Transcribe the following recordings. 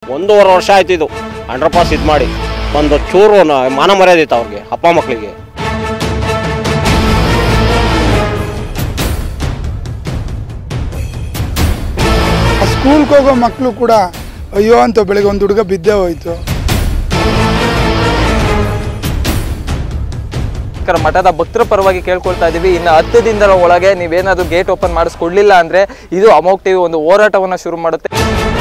ಒಂದೂವರೆ ವರ್ಷ ಆಯ್ತು ಇದು ಅಂಡರ್ ಪಾಸ್ ಇದು ಮಾಡಿ ಒಂದು ಚೂರು ನ- ಮಾನ ಮರ್ಯಾದೆ ಇತ್ತು ಅವ್ರಿಗೆ ಅಪ್ಪ ಮಕ್ಕಳಿಗೆ ಆ ಸ್ಕೂಲ್ಗೆ ಹೋಗೋ ಮಕ್ಕಳು ಕೂಡ ಅಯ್ಯೋ ಅಂತ ಬೆಳಿಗ್ಗೆ ಒಂದು ಹುಡುಗ ಬಿದ್ದೇ ಹೋಯ್ತು ಗೋಸ್ಕರ ಮಠದ ಭಕ್ತರ ಪರವಾಗಿ ಕೇಳ್ಕೊಳ್ತಾ ಇದೀವಿ ಇನ್ನು ಹತ್ತು ದಿನದ ಒಳಗೆ ನೀವೇನಾದ್ರೂ ಗೇಟ್ ಓಪನ್ ಮಾಡಿಸ್ಕೊಡ್ಲಿಲ್ಲ ಅಂದ್ರೆ ಇದು ಅಮೋಕ್ ಟಿವಿ ಒಂದು ಹೋರಾಟವನ್ನ ಶುರು ಮಾಡುತ್ತೆ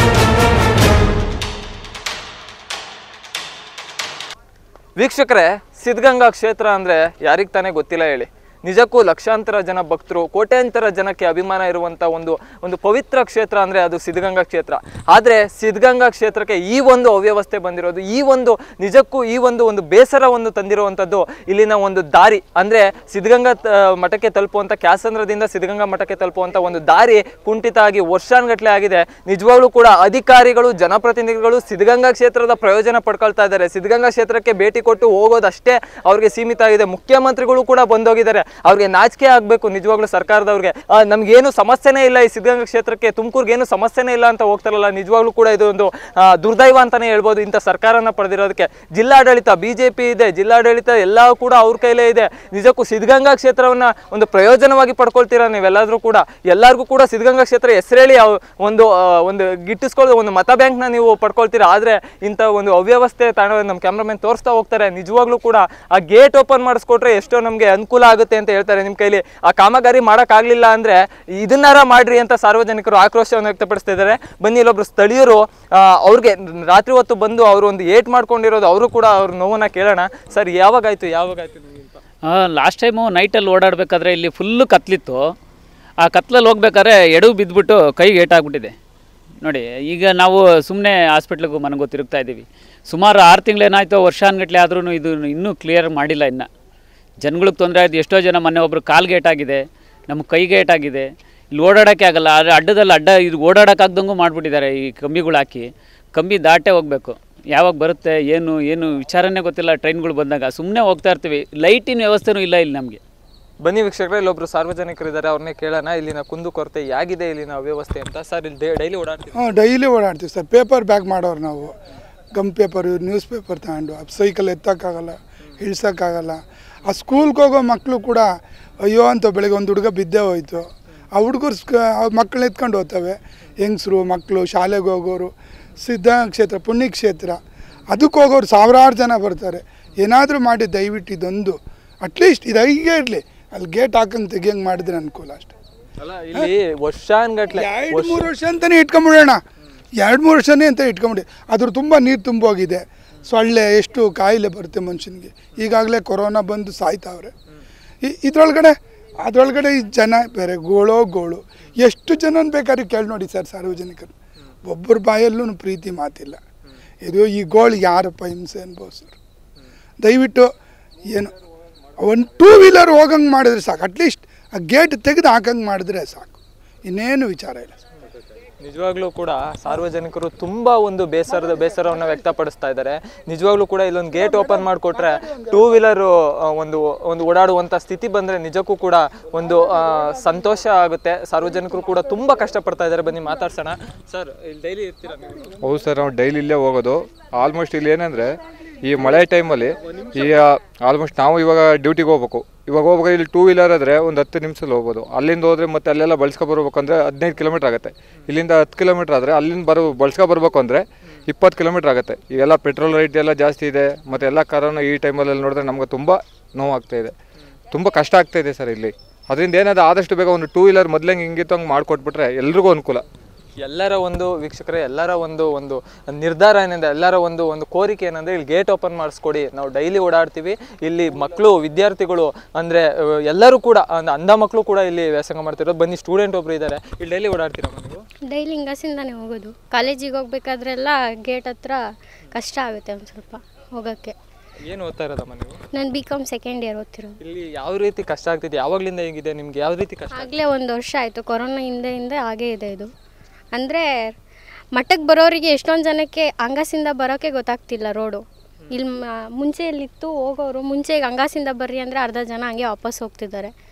ವೀಕ್ಷಕರೇ ಸಿದ್ಧಗಂಗಾ ಕ್ಷೇತ್ರ ಅಂದ್ರೆ ಯಾರಿಗೆ ತಾನೇ ಗೊತ್ತಿಲ್ಲ ಹೇಳಿ ನಿಜಕ್ಕೂ ಲಕ್ಷಾಂತರ ಜನ ಭಕ್ತರು ಕೋಟ್ಯಾಂತರ ಜನಕ್ಕೆ ಅಭಿಮಾನ ಇರುವಂಥ ಒಂದು ಒಂದು ಪವಿತ್ರ ಕ್ಷೇತ್ರ ಅಂದರೆ ಅದು ಸಿದ್ಧಗಂಗಾ ಕ್ಷೇತ್ರ ಆದರೆ ಸಿದ್ಧಗಂಗಾ ಕ್ಷೇತ್ರಕ್ಕೆ ಈ ಒಂದು ಅವ್ಯವಸ್ಥೆ ಬಂದಿರೋದು ಈ ಒಂದು ನಿಜಕ್ಕೂ ಈ ಒಂದು ಒಂದು ಬೇಸರವನ್ನು ತಂದಿರುವಂಥದ್ದು ಇಲ್ಲಿನ ಒಂದು ದಾರಿ ಅಂದರೆ ಸಿದ್ಧಗಂಗಾ ತ- ಮಠಕ್ಕೆ ತಲುಪುವಂಥ ಕ್ಯಾಸಂದ್ರದಿಂದ ಸಿದ್ಧಗಂಗಾ ಮಠಕ್ಕೆ ತಲುಪುವಂಥ ಒಂದು ದಾರಿ ಕುಂಠಿತ ಆಗಿ ವರ್ಷಾನ್ಗಟ್ಲೆ ಆಗಿದೆ ನಿಜವಾಗ್ಲೂ ಕೂಡ ಅಧಿಕಾರಿಗಳು ಜನಪ್ರತಿನಿಧಿಗಳು ಸಿದ್ಧಗಂಗಾ ಕ್ಷೇತ್ರದ ಪ್ರಯೋಜನ ಪಡ್ಕೊಳ್ತಾ ಇದ್ದಾರೆ ಸಿದ್ಧಗಂಗಾ ಕ್ಷೇತ್ರಕ್ಕೆ ಭೇಟಿ ಕೊಟ್ಟು ಹೋಗೋದಷ್ಟೇ ಅವ್ರಿಗೆ ಸೀಮಿತ ಆಗಿದೆ ಮುಖ್ಯಮಂತ್ರಿಗಳು ಕೂಡ ಬಂದೋಗಿದ್ದಾರೆ ಅವ್ರಿಗೆ ನಾಚಿಕೆ ಆಗಬೇಕು ನಿಜವಾಗ್ಲೂ ಸರ್ಕಾರದವ್ರಿಗೆ ಆ, ನಮ್ಗೇನು ಸಮಸ್ಯೆನೇ ಇಲ್ಲ ಈ ಸಿದ್ಧಗಂಗಾ ಕ್ಷೇತ್ರಕ್ಕೆ ತುಮಕೂರ್ಗೆ ಏನು ಸಮಸ್ಯೆನೇ ಇಲ್ಲ ಅಂತ ಹೋಗ್ತಾರಲ್ಲ ನಿಜವಾಗ್ಲೂ ಕೂಡ ಇದು ಒಂದು ಆ, ದುರ್ದೈವ ಅಂತಾನೆ ಹೇಳ್ಬೋದು ಇಂಥ ಸರ್ಕಾರನ ಪಡೆದಿರೋದಕ್ಕೆ ಜಿಲ್ಲಾಡಳಿತ ಬಿಜೆಪಿ ಇದೆ ಜಿಲ್ಲಾಡಳಿತ ಎಲ್ಲ ಕೂಡ ಅವ್ರ ಕೈಲೇ ಇದೆ ನಿಜಕ್ಕೂ ಸಿದ್ಧಗಂಗಾ ಕ್ಷೇತ್ರವನ್ನ ಒಂದು ಪ್ರಯೋಜನವಾಗಿ ಪಡ್ಕೊಳ್ತೀರಾ ನೀವೆಲ್ಲರೂ ಕೂಡ ಎಲ್ಲರಿಗೂ ಕೂಡ ಸಿದ್ಧಗಂಗಾ ಕ್ಷೇತ್ರ ಹೆಸರೇಳಿ ಅವ್- ಒಂದು ಆ, ಒಂದು ಗಿಟ್ಟಿಸ್ಕೊಳ್ಳೋ ಒಂದು ಮತ ಬ್ಯಾಂಕ್ನ ನೀವು ಪಡ್ಕೊಳ್ತೀರಾ ಆದರೆ ಇಂಥ ಒಂದು ಅವ್ಯವಸ್ಥೆ ತಾಣ ನಮ್ಮ ಕ್ಯಾಮ್ರಾಮನ್ ತೋರಿಸ್ತಾ ಹೋಗ್ತಾರೆ ನಿಜವಾಗ್ಲೂ ಕೂಡ ಆ ಗೇಟ್ ಓಪನ್ ಮಾಡಿಸ್ಕೊಟ್ರೆ ಎಷ್ಟೋ ನಮಗೆ ಅನುಕೂಲ ಆಗುತ್ತೆ ಅಂತ ಹೇಳ್ತಾರೆ ನಿಮ್ಮ ಕೈಲಿ ಆ ಕಾಮಗಾರಿ ಮಾಡೋಕ್ಕಾಗಲಿಲ್ಲ ಅಂದರೆ ಇದನ್ನಾರ ಮಾಡ್ರಿ ಅಂತ ಸಾರ್ವಜನಿಕರು ಆಕ್ರೋಶವನ್ನು ವ್ಯಕ್ತಪಡಿಸ್ತಾ ಇದ್ದಾರೆ ಬನ್ನಿ ಇಲ್ಲೊಬ್ರು ಸ್ಥಳೀಯರು ಆ, ಅವ್ರಿಗೆ ರಾತ್ರಿ ಹೊತ್ತು ಬಂದು ಅವರು ಒಂದು ಏಟ್ ಮಾಡ್ಕೊಂಡಿರೋದು ಅವರು ಕೂಡ ಅವ್ರ ನೋವನ್ನ ಕೇಳೋಣ ಸರ್ ಯಾವಾಗಾಯ್ತು ಯಾವಾಗಾಯ್ತು ನಿಮ್ಗೆ ಅಂತ? ಲಾಸ್ಟ್ ಟೈಮು ನೈಟಲ್ಲಿ ಓಡಾಡಬೇಕಾದ್ರೆ ಇಲ್ಲಿ ಫುಲ್ಲು ಕತ್ಲಿತ್ತು ಆ ಕತ್ಲಲ್ಲಿ ಹೋಗ್ಬೇಕಾದ್ರೆ ಎಡವು ಬಿದ್ದುಬಿಟ್ಟು ಕೈಗೆ ಏಟಾಗ್ಬಿಟ್ಟಿದೆ ನೋಡಿ ಈಗ ನಾವು ಸುಮ್ಮನೆ ಹಾಸ್ಪಿಟ್ಲಿಗೆ ಮನೆಗೂ ತಿರುಗ್ತಾ ಇದ್ದೀವಿ ಸುಮಾರು ಆರು ತಿಂಗಳೇನಾಯ್ತು ವರ್ಷಾನ್ಗಟ್ಲೆ ಆದ್ರೂ ಇದು ಇನ್ನೂ ಕ್ಲಿಯರ್ ಮಾಡಿಲ್ಲ ಇನ್ನು ಜನಗಳಿಗೆ ತೊಂದರೆ ಆಯ್ತು ಎಷ್ಟೋ ಜನ ಮೊನ್ನೆ ಒಬ್ರು ಕಾಲ್ಗೆ ಏಟಾಗಿದೆ ನಮ್ಮ ಕೈಗೆ ಏಟಾಗಿದೆ ಇಲ್ಲಿ ಓಡಾಡೋಕ್ಕೆ ಆಗಲ್ಲ ಆದರೆ ಅಡ್ಡದಲ್ಲಿ ಅಡ್ಡ ಇದು ಓಡಾಡೋಕ್ಕಾಗ್ದಂಗೂ ಮಾಡಿಬಿಟ್ಟಿದ್ದಾರೆ ಈ ಕಂಬಿಗಳು ಹಾಕಿ ಕಂಬಿ ದಾಟೇ ಹೋಗಬೇಕು ಯಾವಾಗ ಬರುತ್ತೆ ಏನು ಏನು ವಿಚಾರನೇ ಗೊತ್ತಿಲ್ಲ ಟ್ರೈನ್ಗಳು ಬಂದಾಗ ಸುಮ್ಮನೆ ಹೋಗ್ತಾ ಇರ್ತೀವಿ ಲೈಟಿನ ವ್ಯವಸ್ಥೆನೂ ಇಲ್ಲ ಇಲ್ಲಿ ನಮಗೆ ಬನ್ನಿ ವೀಕ್ಷಕರೇ ಇಲ್ಲೊಬ್ರು ಸಾರ್ವಜನಿಕರು ಇದ್ದಾರೆ ಅವ್ರನ್ನೇ ಕೇಳೋಣ ಇಲ್ಲಿನ ಕುಂದು ಕೊರತೆ ಹೇಗಿದೆ ಇಲ್ಲಿನ ವ್ಯವಸ್ಥೆ ಅಂತ ಸರ್ ಇಲ್ಲಿ ಡೈಲಿ ಓಡಾಡ್ತೀವಿ ಹಾಂ ಡೈಲಿ ಓಡಾಡ್ತೀವಿ ಸರ್ ಪೇಪರ್ ಬ್ಯಾಗ್ ಮಾಡೋರು ನಾವು ಗಮ್ ಪೇಪರು ನ್ಯೂಸ್ ಪೇಪರ್ ತಗೊಂಡು ಸೈಕಲ್ ಎತ್ತಕ್ಕಾಗಲ್ಲ ಇಳ್ಸೋಕ್ಕಾಗಲ್ಲ ಆ ಸ್ಕೂಲ್ಗೆ ಹೋಗೋ ಮಕ್ಕಳು ಕೂಡ ಅಯ್ಯೋ ಅಂತ ಬೆಳಿಗ್ಗೆ ಒಂದು ಹುಡುಗ ಬಿದ್ದೇ ಹೋಯ್ತು ಆ ಹುಡುಗರು ಸ್ಕ ಆ ಮಕ್ಕಳನ್ನ ಎತ್ಕೊಂಡು ಹೋಗ್ತವೆ ಹೆಂಗಸ್ರು ಮಕ್ಕಳು ಶಾಲೆಗೆ ಹೋಗೋರು ಸಿದ್ಧ ಕ್ಷೇತ್ರ ಪುಣ್ಯಕ್ಷೇತ್ರ ಅದಕ್ಕೆ ಹೋಗೋರು ಸಾವಿರಾರು ಜನ ಬರ್ತಾರೆ ಏನಾದರೂ ಮಾಡಿ ದಯವಿಟ್ಟು ಇದೊಂದು ಅಟ್ಲೀಸ್ಟ್ ಇದು ಹೀಗೆ ಇರಲಿ ಅಲ್ಲಿ ಗೇಟ್ ಹಾಕಂಗೆ ತೆಗಿಯಂಗೆ ಮಾಡಿದ್ರೆ ಅನುಕೂಲ ಅಷ್ಟೇ ಅಲ್ಲ ಇಲ್ಲಿ ವರ್ಷಾನ್ಗಟ್ಲೆ ಎರಡು ಮೂರು ವರ್ಷ ಅಂತಾನೆ ಇಟ್ಕೊಂಬಿಡೋಣ ಎರಡು ಮೂರು ವರ್ಷನೇ ಅಂತ ಇಟ್ಕೊಂಬಿಡಿ ಅದ್ರ ತುಂಬ ನೀರು ತುಂಬೋಗಿದೆ ಸೊಳ್ಳೆ ಎಷ್ಟು ಕಾಯಿಲೆ ಬರುತ್ತೆ ಮನುಷ್ಯನಿಗೆ ಈಗಾಗಲೇ ಕೊರೋನಾ ಬಂದು ಸಾಯ್ತಾವ್ರೆ ಇ- ಇದ್ರೊಳಗಡೆ ಅದರೊಳಗಡೆ ಈ ಜನ ಬೇರೆ ಗೋಳೋ ಗೋಳು ಎಷ್ಟು ಜನ ಬೇಕಾದ್ರೆ ಕೇಳಿ ನೋಡಿ ಸರ್ ಸಾರ್ವಜನಿಕರು ಒಬ್ಬರ ಬಾಯಲ್ಲೂ ಪ್ರೀತಿ ಮಾತಿಲ್ಲ ಇದು ಈ ಗೋಳು ಯಾರಪ್ಪ ಹಿಂಸೆ ಅನ್ಭವಿಸೋರು ದಯವಿಟ್ಟು ಏನು ಒಂದು ಟೂ ವೀಲರ್ ಹೋಗಂಗೆ ಮಾಡಿದ್ರೆ ಸಾಕು ಅಟ್ಲೀಸ್ಟ್ ಆ ಗೇಟ್ ತೆಗೆದು ಹಾಕಂಗೆ ಮಾಡಿದ್ರೆ ಸಾಕು ಇನ್ನೇನು ವಿಚಾರ ಇಲ್ಲ ನಿಜವಾಗ್ಲೂ ಕೂಡ ಸಾರ್ವಜನಿಕರು ತುಂಬಾ ಒಂದು ಬೇಸರದ ಬೇಸರವನ್ನು ವ್ಯಕ್ತಪಡಿಸ್ತಾ ಇದ್ದಾರೆ ನಿಜವಾಗ್ಲೂ ಕೂಡ ಇಲ್ಲೊಂದು ಗೇಟ್ ಓಪನ್ ಮಾಡಿಕೊಟ್ರೆ ಟೂ ವೀಲರ್ ಒಂದು ಒಂದು ಓಡಾಡುವಂತ ಸ್ಥಿತಿ ಬಂದ್ರೆ ನಿಜಕ್ಕೂ ಕೂಡ ಒಂದು ಆ, ಸಂತೋಷ ಆಗುತ್ತೆ ಸಾರ್ವಜನಿಕರು ಕೂಡ ತುಂಬಾ ಕಷ್ಟಪಡ್ತಾ ಇದ್ದಾರೆ ಬನ್ನಿ ಮಾತಾಡ್ಸೋಣ ಸರ್ ಇಲ್ಲಿ ಡೈಲಿ ಇರ್ತೀರಾ ನೀವು ಹೌದು ಸರ್ ನಾವು ಡೈಲಿ ಇಲ್ಲೇ ಹೋಗೋದು ಆಲ್ಮೋಸ್ಟ್ ಇಲ್ಲಿ ಏನಂದರೆ ಈ ಮಳೆ ಟೈಮಲ್ಲಿ ಈ ಆಲ್ಮೋಸ್ಟ್ ನಾವು ಇವಾಗ ಡ್ಯೂಟಿಗೆ ಹೋಗ್ಬೇಕು ಇವಾಗ ಹೋಗ್ಬೇಕು ಇಲ್ಲಿ ಟೂ ವೀಲರ್ ಆದರೆ ಒಂದು ಹತ್ತು ನಿಮಿಷದಲ್ಲಿ ಹೋಗ್ಬೋದು ಅಲ್ಲಿಂದ ಹೋದರೆ ಮತ್ತೆ ಅಲ್ಲೆಲ್ಲ ಬಳಸ್ಕೊ ಬರ್ಬೇಕಂದ್ರೆ ಹದಿನೈದು ಕಿಲೋಮೀಟ್ರ್ ಆಗುತ್ತೆ ಇಲ್ಲಿಂದ ಹತ್ತು ಕಿಲೋಮೀಟ್ರ್ ಆದರೆ ಅಲ್ಲಿಂದ ಬರೋ ಬಳಸ್ಕೊ ಬರ್ಬೇಕು ಅಂದರೆ ಇಪ್ಪತ್ತು ಕಿಲೋಮೀಟ್ರ್ ಆಗುತ್ತೆ ಈಗೆಲ್ಲ ಪೆಟ್ರೋಲ್ ರೇಟ್ ಎಲ್ಲ ಜಾಸ್ತಿ ಇದೆ ಮತ್ತು ಎಲ್ಲ ಕಾರಣ ಈ ಟೈಮಲ್ಲಿ ನೋಡಿದ್ರೆ ನಮಗೆ ತುಂಬ ನೋವಾಗ್ತಾ ಇದೆ ತುಂಬ ಕಷ್ಟ ಆಗ್ತಾ ಇದೆ ಸರ್ ಇಲ್ಲಿ ಅದರಿಂದ ಏನಾದ್ರು ಆದಷ್ಟು ಬೇಗ ಒಂದು ಟೂ ವೀಲರ್ ಮೊದಲಂಗೆ ಹಿಂಗಿತ್ತು ಹಂಗೆ ಮಾಡಿಕೊಟ್ಬಿಟ್ರೆ ಎಲ್ರಿಗೂ ಅನುಕೂಲ ಎಲ್ಲರ ಒಂದು ವೀಕ್ಷಕರೇ ಎಲ್ಲರ ಒಂದು ಒಂದು ನಿರ್ಧಾರ ಏನಂದ್ರೆ ಎಲ್ಲರ ಒಂದು ಒಂದು ಕೋರಿಕೆ ಏನಂದ್ರೆ ಇಲ್ಲಿ ಗೇಟ್ ಓಪನ್ ಮಾಡಿಸ್ಕೊಡಿ ನಾವು ಡೈಲಿ ಓಡಾಡ್ತೀವಿ ಇಲ್ಲಿ ಮಕ್ಕಳು ವಿದ್ಯಾರ್ಥಿಗಳು ಅಂದ್ರೆ ಅಹ್, ಎಲ್ಲರೂ ಕೂಡ ಅಂದ್ರೆ ಅಂಧ ಮಕ್ಕಳು ಕೂಡ ಇಲ್ಲಿ ವ್ಯಾಸಂಗ ಮಾಡ್ತಿರೋದು ಬನ್ನಿ ಸ್ಟೂಡೆಂಟ್ ಒಬ್ರು ಇದ್ದಾರೆ ಇಲ್ಲಿ ಡೈಲಿ ಓಡಾಡ್ತೀರಾ ನೀವು ಡೈಲಿ ಹಿಂಗಸಿಂದಾನೆ ಹೋಗೋದು ಕಾಲೇಜಿಗೆ ಹೋಗ್ಬೇಕಾದ್ರೆಲ್ಲ ಗೇಟ್ ಹತ್ರ ಕಷ್ಟ ಆಗುತ್ತೆ ಒಂದು ಸ್ವಲ್ಪ ಹೋಗೋಕ್ಕೆ ಏನು ಓದ್ತಾ ಇರೋದಮ್ಮ ನೀವು ನಾನು ಬಿ ಕಾಮ್ ಸೆಕೆಂಡ್ ಇಯರ್ ಓದ್ತಿರೋದು ಇಲ್ಲಿ ಯಾವ ರೀತಿ ಕಷ್ಟ ಆಗ್ತಿದೆ ಯಾವಾಗ್ಲಿಂದ ಹೇಗಿದೆ ನಿಮ್ಗೆ ಯಾವ ರೀತಿ ಕಷ್ಟ ಆಗಲೇ ಒಂದು ವರ್ಷ ಆಯಿತು ಕೊರೋನಾ ಹಿಂದೆಯಿಂದ ಹಾಗೇ ಇದೆ ಇದು ಅಂದರೆ ಮಠಕ್ಕೆ ಬರೋರಿಗೆ ಎಷ್ಟೊಂದು ಜನಕ್ಕೆ ಅಂಗಾಸಿಂದ ಬರೋಕ್ಕೆ ಗೊತ್ತಾಗ್ತಿಲ್ಲ ರೋಡು ಇಲ್ಲಿ ಮ- ಮುಂಚೆ ಎಲ್ಲಿತ್ತು ಹೋಗೋರು ಮುಂಚೆ ಈಗ ಅಂಗಾಸಿಂದ ಬರ್ರಿ ಅಂದರೆ ಅರ್ಧ ಜನ ಹಂಗೆ ವಾಪಸ್ ಹೋಗ್ತಿದ್ದಾರೆ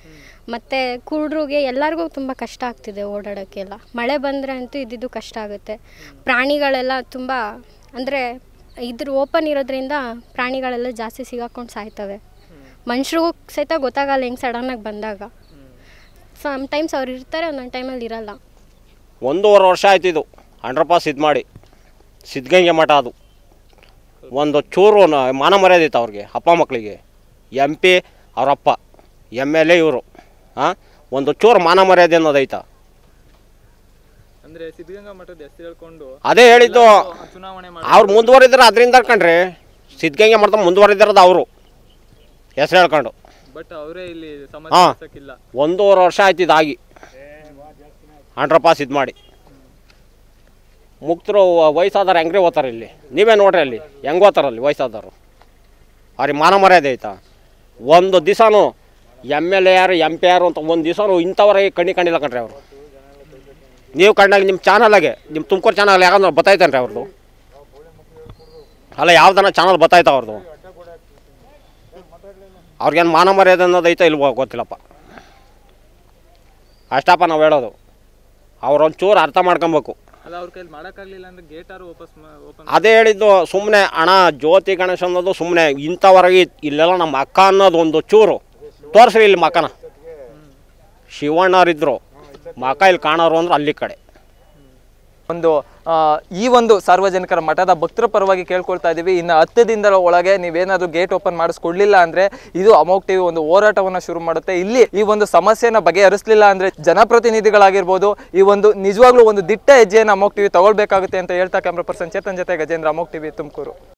ಮತ್ತು ಕುರುಡ್ರಿಗೆ ಎಲ್ಲರಿಗೂ ತುಂಬ ಕಷ್ಟ ಆಗ್ತಿದೆ ಓಡಾಡೋಕ್ಕೆಲ್ಲ ಮಳೆ ಬಂದರೆ ಅಂತೂ ಇದ್ದಿದ್ದು ಕಷ್ಟ ಆಗುತ್ತೆ ಪ್ರಾಣಿಗಳೆಲ್ಲ ತುಂಬ ಅಂದರೆ ಇದ್ರ ಓಪನ್ ಇರೋದ್ರಿಂದ ಪ್ರಾಣಿಗಳೆಲ್ಲ ಜಾಸ್ತಿ ಸಿಗಾಕೊಂಡು ಸಾಯ್ತವೆ ಮನುಷ್ರಿಗೂ ಸಹಿತ ಗೊತ್ತಾಗಲ್ಲ ಹೆಂಗೆ ಸಡನ್ನಾಗಿ ಬಂದಾಗ ಸಮ್ ಟೈಮ್ಸ್ ಅವ್ರು ಇರ್ತಾರೆ ಒಂದೊಂದು ಟೈಮಲ್ಲಿ ಇರಲ್ಲ ಒಂದೂವರೆ ವರ್ಷ ಆಯ್ತು ಇದು ಅಂಡರ್ ಪಾಸ್ ಇದು ಮಾಡಿ ಸಿದ್ಧಗಂಗೆ ಮಠ ಅದು ಒಂದು ಚೂರು ನ- ಮಾನ ಮರ್ಯಾದೆ ಇತ್ತು ಅವ್ರಿಗೆ ಅಪ್ಪ ಮಕ್ಕಳಿಗೆ ಎಂ ಪಿ ಅವರಪ್ಪ ಎಮ್ ಎಲ್ ಎ ಇವರು ಹಾಂ ಒಂದು ಚೂರು ಮಾನ ಮರ್ಯಾದೆ ಅನ್ನೋದು ಐತಾ ಅಂದ್ರೆ ಸಿದ್ಧಗಂಗಾ ಮಠದ ಹೆಸರು ಹೇಳ್ಕೊಂಡು ಅದೇ ಹೇಳಿದ್ದು ಚುನಾವಣೆ ಅವ್ರು ಮುಂದುವರಿದ್ರೆ ಅದರಿಂದ ಕಣ್ರಿ ಸಿದ್ಧಗಂಗೆ ಮಾಡ್ತಾ ಮುಂದುವರಿದಿರೋದು ಅವರು ಹೆಸ್ರು ಹೇಳ್ಕೊಂಡು ಬಟ್ ಅವರೇ ಇಲ್ಲಿ ಹಾಂ ಸಮಾಜಕ್ಕಿಲ್ಲ ಒಂದೂವರೆ ವರ್ಷ ಆಯ್ತು ಇದಾಗಿ ಅಂಡ್ರ್ ಪಾಸ್ ಇದು ಮಾಡಿ ಮುಕ್ತರು ವಯಸ್ಸಾದವ್ರು ಹೆಂಗ್ರಿ ಓದ್ತಾರೆ ಇಲ್ಲಿ ನೀವೇ ನೋಡ್ರಿ ಅಲ್ಲಿ ಹೆಂಗೆ ಓದ್ತಾರೆ ಅಲ್ಲಿ ವಯಸ್ಸಾದವರು ಅವ್ರಿಗೆ ಮಾನ ಮರ್ಯಾದೆ ಐತಾ ಒಂದು ದಿವಸನೂ ಎಮ್ ಎಲ್ ಎ ಯಾರು ಎಂ ಪಿ ಯಾರು ಅಂತ ಒಂದು ದಿವಸನೂ ಇಂಥವ್ರಿಗೆ ಕಣ್ಣಿ ಕಂಡಿಲ್ಲ ಕಣ್ರಿ ಅವರು ನೀವು ಕಂಡಾಗ ನಿಮ್ಮ ಚಾನಲಾಗೆ ನಿಮ್ಮ ತುಮಕೂರು ಚಾನಲ್ ಯಾಕಂದ್ರೆ ಬತ್ತಾಯ್ತಾನೆ ಅವ್ರದ್ದು ಅಲ್ಲ ಯಾವ್ದನ್ನ ಚಾನಲ್ ಬತ್ತಾಯ್ತ ಅವ್ರದ್ದು ಅವ್ರಿಗೇನು ಮಾನ ಮರ್ಯಾದೆ ಅನ್ನೋದು ಐತಾ ಇಲ್ವೋ ಗೊತ್ತಿಲ್ಲಪ್ಪ ಅಷ್ಟಪ್ಪ ನಾವು ಹೇಳೋದು ಅವ್ರೊಂಚೂರು ಅರ್ಥ ಮಾಡ್ಕೊಬೇಕು ಅಲ್ಲ ಅವ್ರ ಕೈಲಿ ಮಾಡಕ್ಕಾಗ್ಲಿಲ್ಲ ಅಂದ್ರೆ ಗೇಟ್ ಆರು ವಾಪಸ್ ಓಪನ್ ಅದೇ ಹೇಳಿದ್ದು ಸುಮ್ಮನೆ ಹಣ ಜ್ಯೋತಿ ಗಣೇಶ ಅನ್ನೋದು ಸುಮ್ಮನೆ ಇಂಥವರೆಗೆ ಇಲ್ಲೆಲ್ಲ ನಮ್ಮ ಅಕ್ಕ ಅನ್ನೋದು ಒಂದು ಚೂರು ತೋರಿಸ್ರಿ ಇಲ್ಲಿ ಮಕ್ಕನ ಶಿವಣ್ಣವ್ರಿದ್ರು ಮಕ್ಕ ಇಲ್ಲಿ ಕಾಣೋರು ಅಂದ್ರೆ ಅಲ್ಲಿ ಕಡೆ ಒಂದು ಆ, ಈ ಒಂದು ಸಾರ್ವಜನಿಕರ ಮಠದ ಭಕ್ತರ ಪರವಾಗಿ ಕೇಳ್ಕೊಳ್ತಾ ಇದ್ದೀವಿ ಇನ್ನು ಹತ್ತು ದಿನದ ಒಳಗೆ ನೀವೇನಾದ್ರೂ ಗೇಟ್ ಓಪನ್ ಮಾಡಿಸ್ಕೊಡ್ಲಿಲ್ಲ ಅಂದ್ರೆ ಇದು ಅಮೋಕ್ ಟಿವಿ ಒಂದು ಹೋರಾಟವನ್ನ ಶುರು ಮಾಡುತ್ತೆ ಇಲ್ಲಿ ಈ ಒಂದು ಸಮಸ್ಯೆನ ಬಗೆಹರಿಸಲಿಲ್ಲ ಅಂದ್ರೆ ಜನಪ್ರತಿನಿಧಿಗಳಾಗಿರ್ಬೋದು ಈ ಒಂದು ನಿಜವಾಗ್ಲೂ ಒಂದು ದಿಟ್ಟ ಹೆಜ್ಜೆಯನ್ನು ಅಮೋಕ್ ಟಿವಿ ತಗೊಳ್ಬೇಕಾಗುತ್ತೆ ಅಂತ ಹೇಳ್ತಾ ಕ್ಯಾಮ್ರಾ ಪರ್ಸನ್ ಚೇತನ್ ಜೊತೆ ಗಜೇಂದ್ರ ಅಮೋಕ್ ಟಿವಿ ತುಮಕೂರು